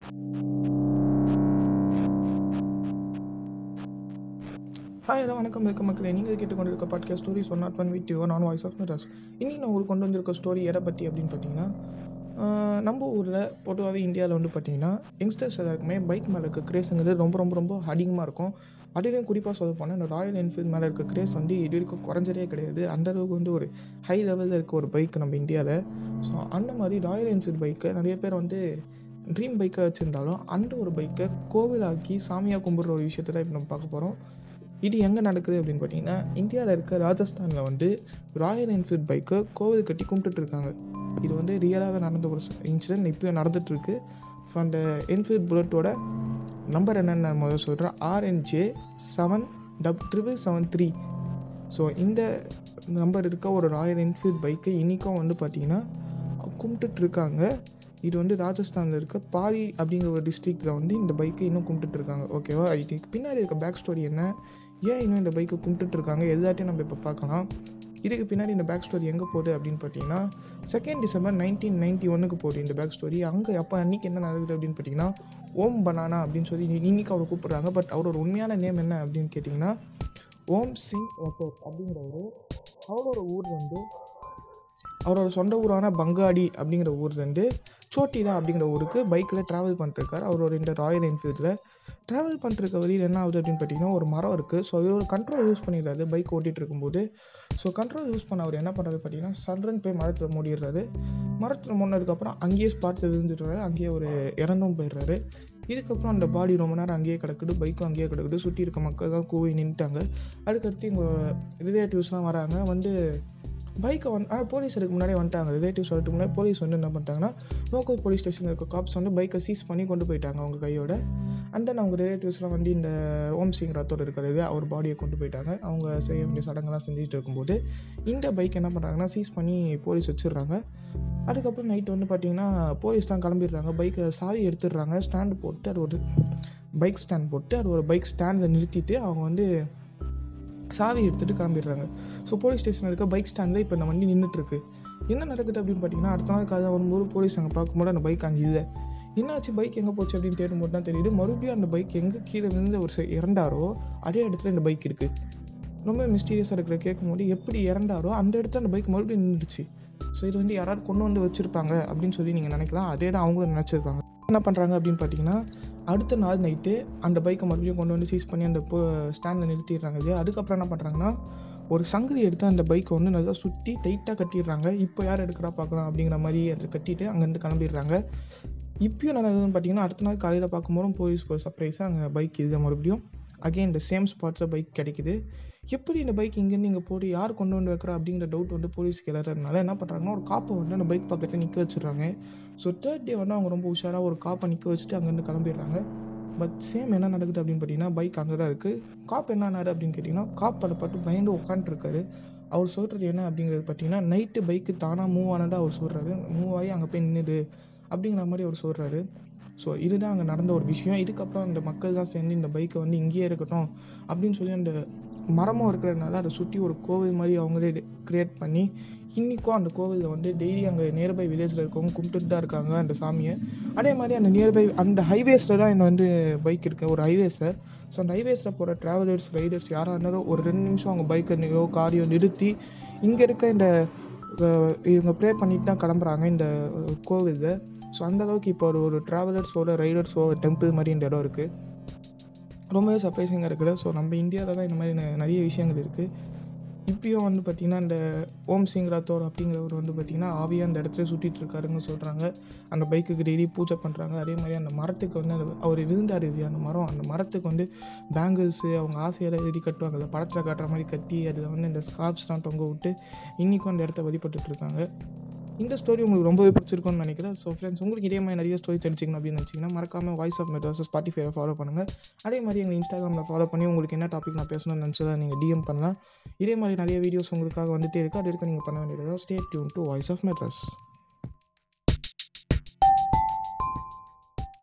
hi hello வணக்கம் welcome மக்களே நீங்கள் கேட்டுக்கொண்டிருக்க podcast stories one not one with you நான் வாய்ஸ் ஆஃப் மெட்ராஸ் இன்னைக்கு நான் உங்களுக்கு கொண்டு வந்திருக்க ஸ்டோரி எதை பற்றி அப்படின்னு பார்த்தீங்கன்னா ஆஹ், நம்ம ஊரில் பொதுவாகவே இந்தியாவில் வந்து பார்த்தீங்கன்னா யங்ஸ்டர்ஸ் எல்லாருக்குமே பைக் மேலே இருக்க கிரேஸுங்கிறது ரொம்ப ரொம்ப ரொம்ப அதிகமாக இருக்கும் அதுலேயும் குறிப்பாக சொல்ல போனால் இந்த ராயல் என்ஃபீல்ட் மேலே இருக்க கிரேஸ் வந்து இது வரைக்கும் குறைஞ்சதே கிடையாது அந்த அளவுக்கு வந்து ஒரு ஹை லெவலில் இருக்க ஒரு பைக் நம்ம இந்தியாவில் ஸோ அந்த மாதிரி ராயல் என்ஃபீல்ட் பைக்கை நிறைய பேர் வந்து ட்ரீம் பைக்கை வச்சுருந்தாலும் அந்த ஒரு பைக்கை கோவிலாக்கி சாமியாக கும்பிட்ற ஒரு விஷயத்தை தான் இப்போ நம்ம பார்க்க போகிறோம் இது எங்கே நடக்குது அப்படின்னு பார்த்தீங்கன்னா இந்தியாவில் இருக்க ராஜஸ்தானில் வந்து ராயல் என்ஃபீல்ட் பைக்கை கோவில் கட்டி கும்பிட்டுட்டு இருக்காங்க இது வந்து ரியலாக நடந்த ஒரு இன்சிடென்ட் இப்போ நடந்துகிட்ருக்கு ஸோ அந்த என்ஃபீல்ட் புல்லட்டோட நம்பர் என்னன்னு நான் முதல்ல சொல்கிறேன் R N J seven double triple seven three so இந்த நம்பர் இருக்க ஒரு ராயல் என்ஃபீல்ட் பைக்கை இன்றைக்கும் வந்து பார்த்தீங்கன்னா கும்பிட்டுட்டு இருக்காங்க இது வந்து ராஜஸ்தானில் இருக்க பாரி அப்படிங்கிற ஒரு டிஸ்ட்ரிக்டில் வந்து இந்த பைக்கை இன்னும் கும்பிட்டுட்டு இருக்காங்க ஓகேவா இதுக்கு பின்னாடி இருக்க பேக் ஸ்டோரி என்ன ஏன் இன்னும் இந்த பைக்கை கும்பிட்டுட்டு இருக்காங்க எல்லாத்தையும் நம்ம இப்போ பார்க்கலாம் இதுக்கு பின்னாடி இந்த பேக் ஸ்டோரி எங்கே போகுது அப்படின்னு பார்த்தீங்கன்னா செகண்ட் டிசம்பர் நைன்டீன் நைன்ட்டி ஒன்னுக்கு போகுது இந்த பேக் ஸ்டோரி அங்கே அப்போ அன்றைக்கி என்ன நடக்குது அப்படின்னு பார்த்தீங்கன்னா ஓம் பனானா அப்படின்னு சொல்லி இன்னைக்கு அவரை கூப்பிட்றாங்க பட் அவரோட உண்மையான நேம் என்ன அப்படின்னு கேட்டிங்கன்னா ஓம் சிங் ரத்தோர் அப்படிங்கிறவர் அவரோட ஊர் வந்து அவரோட சொந்த ஊரான பங்காடி அப்படிங்கிற ஊர்லேருந்து சோட்டிலா அப்படிங்கிற ஊருக்கு பைக்கில் ட்ராவல் பண்ணிட்டுருக்காரு அவரோட இந்த ராயல் என்ஃபீல்டில் ட்ராவல் பண்ணிருக்க வழியில் என்ன ஆகுது அப்படின்னு பார்த்தீங்கன்னா ஒரு மரம் இருக்குது ஸோ இவர் கண்ட்ரோல் யூஸ் பண்ணிடுறாரு பைக் ஓட்டிகிட்டு இருக்கும்போது ஸோ கண்ட்ரோல் யூஸ் பண்ண அவர் என்ன பண்ணுறாரு பார்த்தீங்கன்னா சல்றன் போய் மரத்தில் மூடிடுறாரு மரத்தில் மூடினதுக்கப்புறம் அங்கேயே ஸ்பாட்டில் விழுந்துடுறாரு அங்கேயே ஒரு இறந்தும் போயிடுறாரு இதுக்கப்புறம் அந்த பாடி ரொம்ப நேரம் அங்கேயே கிடக்குது பைக்கும் அங்கேயே கிடக்குது சுற்றி இருக்க மக்கள் தான் கூவி நின்றுட்டாங்க அதுக்கடுத்து இங்கே ரிலேட்டிவ்ஸ்லாம் வராங்க வந்து பைக்கை வந்து ஆனால் போலீஸ் அதுக்கு முன்னாடியே வந்துட்டாங்க ரிலேட்டிவ்ஸ் வரதுக்கு முன்னாடி போலீஸ் வந்து என்ன பண்ணிட்டாங்கன்னா லோக்கல் போலீஸ் ஸ்டேஷனில் இருக்க காப்ஸ் வந்து பைக்கை சீஸ் பண்ணி கொண்டு போயிட்டாங்க அவங்க கையோட அண்ட் தென் அவங்க ரிலேட்டிவ்ஸ்லாம் வந்து இந்த ஓம் சிங் ரத்தோட இருக்கிறது அவர் பாடியை கொண்டு போயிட்டாங்க அவங்க செய்ய வேண்டிய சடங்கெல்லாம் செஞ்சுட்டு இருக்கும்போது இந்த பைக் என்ன பண்ணுறாங்கன்னா சீஸ் பண்ணி போலீஸ் வச்சிடுறாங்க அதுக்கப்புறம் நைட் வந்து பார்த்தீங்கன்னா போலீஸ் தான் கிளம்பிடுறாங்க பைக்கை சாவி எடுத்துடுறாங்க ஸ்டாண்டு போட்டு அது ஒரு பைக் ஸ்டாண்ட் போட்டு அது ஒரு பைக் ஸ்டாண்டில் நிறுத்திட்டு அவங்க வந்து சாவி எடுத்துகிட்டு கிளம்பிடுறாங்க ஸோ போலீஸ் ஸ்டேஷனில் இருக்க பைக் ஸ்டாண்டில் இப்போ இந்த வண்டி நின்றுட்டுருக்கு என்ன நடக்குது அப்படின்னு பார்த்தீங்கன்னா அடுத்த நாள் காலையில் வரும்போது போலீஸ் அங்கே பார்க்கும்போது அந்த பைக் அங்கே இல்லை என்னாச்சு பைக் எங்கே போச்சு அப்படின்னு தேடும்போது தான் தெரியுது மறுபடியும் அந்த பைக் எங்கே கீழே விழுந்து ஒரு செ- இறந்தாரோ அதே இடத்துல இந்த பைக் இருக்குது ரொம்ப மிஸ்டீரியஸாக இருக்கிற கேட்கும்போது எப்படி இறந்தாரோ அந்த இடத்துல அந்த பைக் மறுபடியும் நின்றுச்சு ஸோ இது வந்து யாராவது கொண்டு வந்து வச்சுருப்பாங்க அப்படின்னு சொல்லி நீங்கள் நினைக்கலாம் அதே தான் அவங்களும் நினச்சிருக்காங்க என்ன பண்ணுறாங்க அப்படின்னு பார்த்தீங்கன்னா அடுத்த நாள் நைட்டு அந்த பைக்கை மறுபடியும் கொண்டு வந்து சீஸ் பண்ணி அந்த ஸ்டாண்டில் நிறுத்திடுறாங்க இல்லையா அதுக்கப்புறம் என்ன பண்ணுறாங்கன்னா ஒரு சங்கிலி எடுத்து அந்த பைக்கை வந்து நல்லா சுற்றி டைட்டாக கட்டிடுறாங்க இப்போ யார் எடுக்கிறா பார்க்கலாம் அப்படிங்கிற மாதிரி அதை கட்டிட்டு அங்கேருந்து கிளம்பிடுறாங்க இப்பயும் என்ன நடக்குதுன்னு பார்த்தீங்கன்னா அடுத்த நாள் காலையில் பார்க்கும்போது போலீஸ்க்கு ஒரு சர்ப்ரைஸாக அங்கே பைக் இது மறுபடியும் அகைன் இந்த சேம் ஸ்பாட்டில் பைக் கிடைக்குது எப்படி இந்த பைக் இங்கேருந்து இங்கே போட்டு யார் கொண்டு வந்து வைக்கிறா அப்படிங்கிற டவுட் வந்து போலீஸ்க்கு எல்லாறதுனால என்ன பண்ணுறாங்கன்னா ஒரு காப்பை வந்து அந்த பைக் பக்கத்தில் நிற்க வச்சிடுறாங்க ஸோ தேர்ட் டே வந்து அவங்க ரொம்ப உஷாராக ஒரு காப்பை நிற்க வச்சுட்டு அங்கேருந்து கிளம்பிடுறாங்க பட் சேம் என்ன நடக்குது அப்படின்னு பார்த்தீங்கன்னா பைக் அங்கே தான் இருக்குது காப் என்ன ஆனாரு அப்படின்னு கேட்டிங்கன்னா காப் அதை பட்டு பயந்து உட்காந்துருக்காரு அவர் சொல்கிறது என்ன அப்படிங்கிறது பார்த்தீங்கன்னா நைட்டு பைக்கு தானாக மூவ் ஆனதாக அவர் சொல்கிறாரு மூவ் ஆகி அங்கே போய் நின்றுடு அப்படிங்கிற மாதிரி அவர் சொல்கிறாரு ஸோ இதுதான் அங்கே நடந்த ஒரு விஷயம் இதுக்கப்புறம் அந்த மக்கள் தான் சேர்ந்து இந்த பைக்கை வந்து இங்கேயே இருக்கட்டும் அப்படின்னு சொல்லி அந்த மரமும் இருக்கிறதுனால அதை சுற்றி ஒரு கோவில் மாதிரி அவங்களே கிரியேட் பண்ணி இன்றைக்கும் அந்த கோவிலில் வந்து டெய்லி அங்கே நியர்பை வில்லேஜில் இருக்கவங்க கும்பிட்டுட்டு தான் இருக்காங்க அந்த சாமியை அதே மாதிரி அந்த நியர்பை அந்த ஹைவேஸில் தான் என்ன வந்து பைக் இருக்குது ஒரு ஹைவேஸில் ஸோ அந்த ஹைவேஸில் போகிற ட்ராவலர்ஸ் ரைடர்ஸ் யாராக இருந்தாலும் ஒரு ரெண்டு நிமிஷம் அவங்க பைக்கையோ காரையோ நிறுத்தி இங்கே இருக்க இந்த அஹ், இவங்க ப்ரே பண்ணிட்டு தான் கிளம்புறாங்க இந்த கோவிலில் ஸோ அந்தளவுக்கு இப்போ ஒரு ஒரு ட்ராவலர்ஸோட ரைடர்ஸோட டெம்பிள் மாதிரி இந்த இடம் இருக்குது ரொம்பவே சர்ப்ரைசிங்காக இருக்குது ஸோ நம்ம இந்தியாவில் தான் இந்த மாதிரி நெ- நிறைய விஷயங்கள் இருக்குது இப்பயும் வந்து பார்த்திங்கன்னா இந்த ஓம் சிங் ராத்தோர் அப்படிங்கிறவர் வந்து பார்த்திங்கன்னா ஆவியாக அந்த இடத்துல சுற்றிட்டு இருக்காருன்னு சொல்கிறாங்க அந்த பைக்குக்கு டெய்லி பூஜை பண்ணுறாங்க அதே மாதிரி அந்த மரத்துக்கு வந்து அந்த அவர் விழுந்தார் இது அந்த மரம் அந்த மரத்துக்கு வந்து பேங்கிள்ஸு அவங்க ஆசையெல்லாம் எழுதி கட்டுவாங்க அந்த படத்தில் காட்டுற மாதிரி கட்டி அதில் வந்து இந்த ஸ்கார்ப்ஸ்லாம் தொங்க விட்டு இன்றைக்கும் அந்த இடத்த வழிபட்டுட்டு இருக்காங்க இந்த ஸ்டோரி உங்களுக்கு ரொம்பவே பிடிச்சிருக்கும்னு நினைக்கிறேன் ஸோ ஃப்ரெண்ட்ஸ் உங்களுக்கு இதே மாதிரி நிறைய ஸ்டோரி தெரிஞ்சுக்கணும் அப்படின்னு நினச்சிங்கன்னா மறக்காமல் வாய்ஸ் ஆஃப் மெட்ராஸ் ஸ்பாட்டிஃபைவை ஃபாலோ பண்ணுங்கள் அதே மாதிரி எங்கள் இன்ஸ்டாகிராமில் ஃபாலோ பண்ணி உங்களுக்கு என்ன டாபிக் நான் பேசணும்னு நினச்சதா நீங்கள் டிஎம் பண்ணலாம் இதே மாதிரி நிறைய வீடியோஸ் உங்களுக்காக வந்துட்டே இருக்கு அது இருக்க நீங்கள் பண்ண வேண்டியது stay tune to voice of Madras